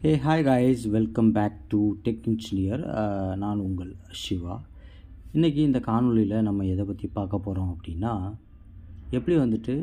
hey hi guys welcome back to tech engineer நான் உங்கள் சிவா இன்றைக்கி இந்த காணொளியில் நம்ம எதை பற்றி பார்க்க போகிறோம் அப்படின்னா எப்படி வந்துட்டு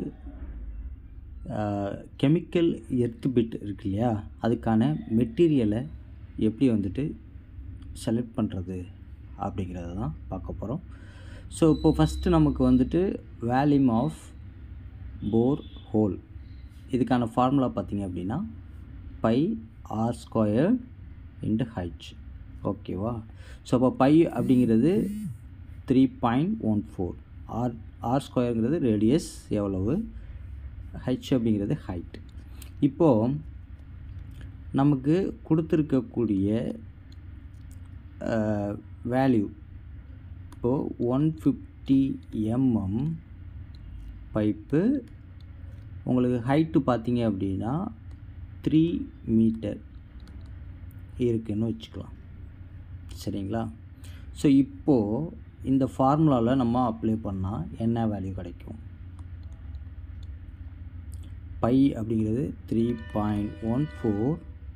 கெமிக்கல் எர்த் பிட் இருக்கு இல்லையா அதுக்கான மெட்டீரியலை எப்படி வந்துட்டு செலக்ட் பண்ணுறது அப்படிங்கிறத தான் பார்க்க போகிறோம் ஸோ இப்போ ஃபஸ்ட்டு நமக்கு வந்துட்டு வேல்யூம் ஆஃப் போர் ஹோல் இதுக்கான ஃபார்முலா பார்த்தீங்க அப்படின்னா pi R square into H ஓகேவா ஸோ அப்போ பை அப்படிங்கிறது three point one four R R ஸ்கொயருங்கிறது ரேடியஸ் எவ்வளவு ஹைச் அப்படிங்கிறது ஹைட் இப்போது நமக்கு கொடுத்துருக்கக்கூடிய வேல்யூ இப்போது ஒன் ஃபிஃப்டி எம்எம் பைப்பு உங்களுக்கு ஹைட்டு பார்த்தீங்க அப்படின்னா த்ரீ மீட்டர் இருக்குன்னு வச்சுக்கலாம் சரிங்களா ஸோ இப்போது இந்த ஃபார்முலாவில் நம்ம அப்ளை பண்ணால் என்ன வேல்யூ கிடைக்கும் பை அப்படிங்கிறது three point one four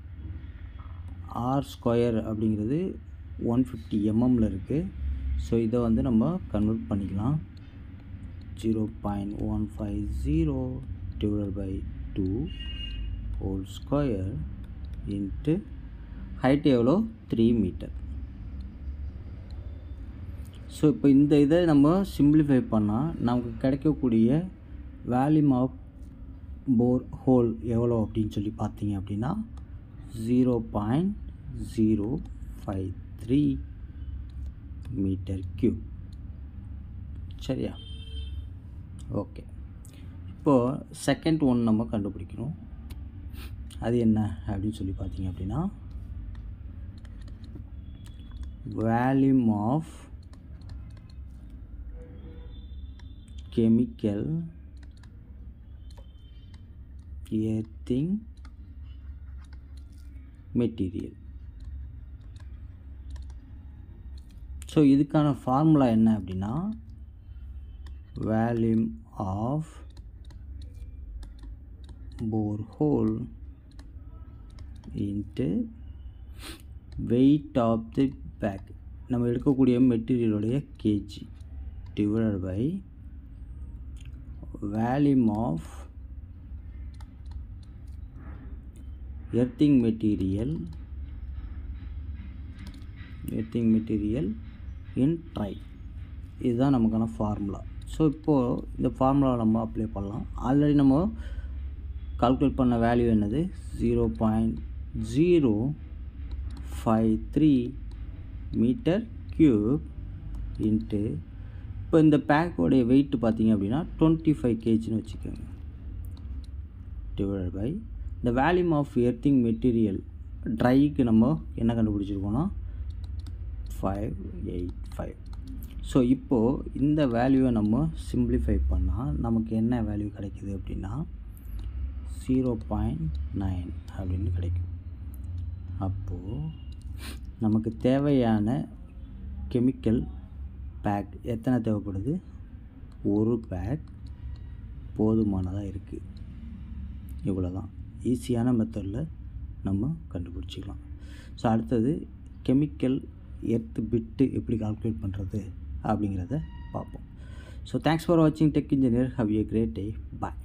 R square அப்படிங்கிறது ஒன் ஃபிஃப்டி எம்எம்மில் இருக்குது ஸோ இதை வந்து நம்ம கன்வெர்ட் பண்ணிக்கலாம் zero point one five zero divide by two whole square into height எவ்வளோ த்ரீ மீட்டர் ஸோ இப்போ இந்த இதை நம்ம சிம்பிளிஃபை பண்ணால் நமக்கு கிடைக்கக்கூடிய வேல்யூம் ஆஃப் போர் ஹோல் எவ்வளோ அப்படின்னு சொல்லி பார்த்தீங்க அப்படின்னா zero point zero five three metre cube சரியா ஓகே இப்போது செகண்ட் ஒன் நம்ம கண்டுபிடிக்கணும் அது என்ன அப்படின்னு சொல்லி பார்த்தீங்க அப்படின்னா volume of chemical earthing material so இதுக்கான ஃபார்முலா என்ன அப்படின்னா volume of borehole into weight of the bag நம்ம எடுக்கக்கூடிய மெட்டீரியலுடைய KG divided by volume of earthing material earthing material in dry இதுதான் நமக்கான ஃபார்முலா ஸோ இப்போது இந்த ஃபார்முலாவை நம்ம அப்ளை பண்ணலாம் ஆல்ரெடி நம்ம கால்குலேட் பண்ண வேல்யூ என்னது zero point zero five three metre cube into இப்போ இந்த பேக்கோடைய வெயிட் பார்த்தீங்க அப்படின்னா டுவெண்ட்டி ஃபைவ் கேஜின்னு வச்சுக்கோங்க டிவைட் பை இந்த வேல்யூம் ஆஃப் எர்த்திங் மெட்டீரியல் ட்ரைக்கு நம்ம என்ன கண்டுபிடிச்சிருக்கோன்னா ஃபைவ் எயிட் ஃபைவ் ஸோ இப்போது இந்த வேல்யூவை நம்ம சிம்பிளிஃபை பண்ணால் நமக்கு என்ன வேல்யூ கிடைக்குது அப்படின்னா ஜீரோ பாயிண்ட் நைன் அப்படின்னு கிடைக்கும் அப்போது நமக்கு தேவையான கெமிக்கல் பேக் எத்தனை தேவைப்படுது ஒரு பேக் போதுமானதாக இருக்குது இவ்வளோ தான் ஈஸியான மெத்தடில் நம்ம கண்டுபிடிச்சிக்கலாம் ஸோ அடுத்தது கெமிக்கல் எர்த்து பிட்டு எப்படி கால்குலேட் பண்ணுறது அப்படிங்கிறத பார்ப்போம் ஸோ தேங்க்ஸ் ஃபார் வாட்சிங் tech engineer have a great day bye